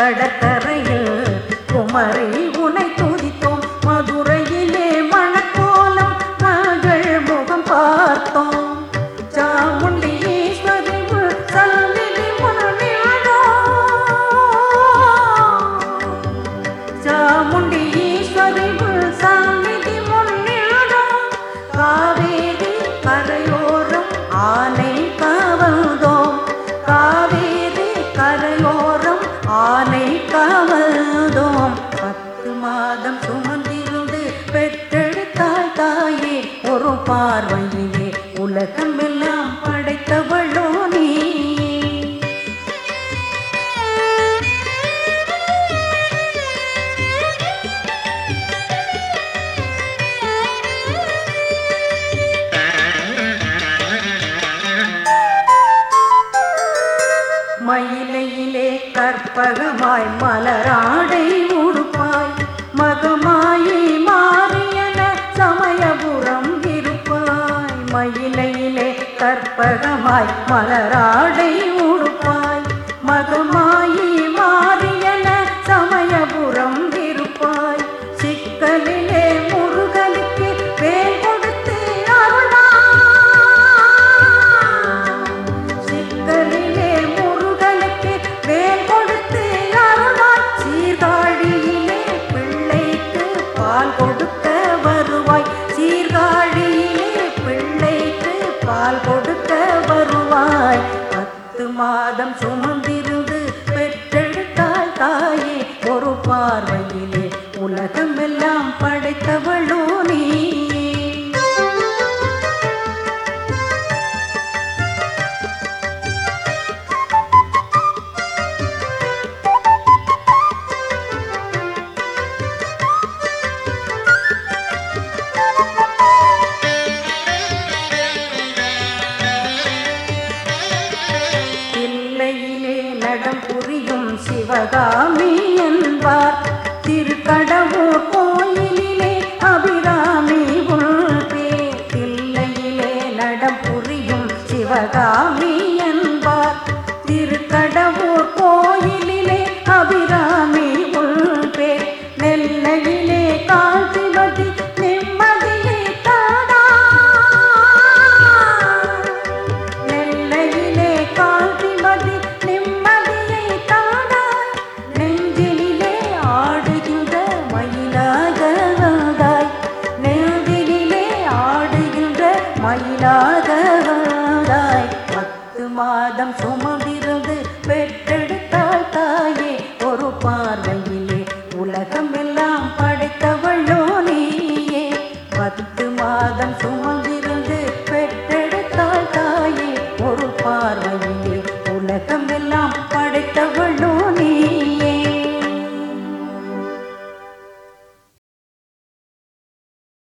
கடற்கரையில் குமரி உனை துதித்தோம் மதுரையிலே மணக்கோலம் மகள் முகம் பார்த்தோம் சாமுண்டி ஈஸ்வரி உள் சந்நிதி முன்னின்றோம். சாமுண்டி ஈஸ்வரி உள் சந்நிதி முன்னின்றோம். காவேரி கரையோரம் ஆனை கவர்ந்தோம் காவேரி கரையோரம் ஆனை கவர்ந்தோம் பத்து மாதம் சுமந்திருந்து பெற்றெடுத்தாய் தாயே ஒரு பார்வையிலே உலகம் எல்லாம் படைத்தவளோ நீ மயிலையிலே கற்பகமாய் மலராடை உடுப்பாய் மகமாயி மாறியன சமயபுரம் இருப்பாய் மயிலையிலே கற்பகமாய் மலராடை உடுப்பாய் மகமாயி மாறியன சமயபுரம் இருப்பாய் சிக்கலிலே முருகனுக்கு வேல் கொடுத்து அருளாய் சிக்கலிலே முருகனுக்கு வேல் கொடுத்து அருளாய் சீர்காழியிலே பிள்ளைக்கு பால் கொடுக்க வருவாய் சீர்காழியிலே பிள்ளைக்கு பால் கொடுக்க வருவாய் பத்து மாதம் சுமந்திருந்து பெற்றெடுத்தாய் தாயே ஒரு பார்வையிலே உலகம் எல்லாம் படைத்தவளோ நீ தில்லையிலே நடம் புரியும் சிவகாமி என்பார் திருக்கடவுர்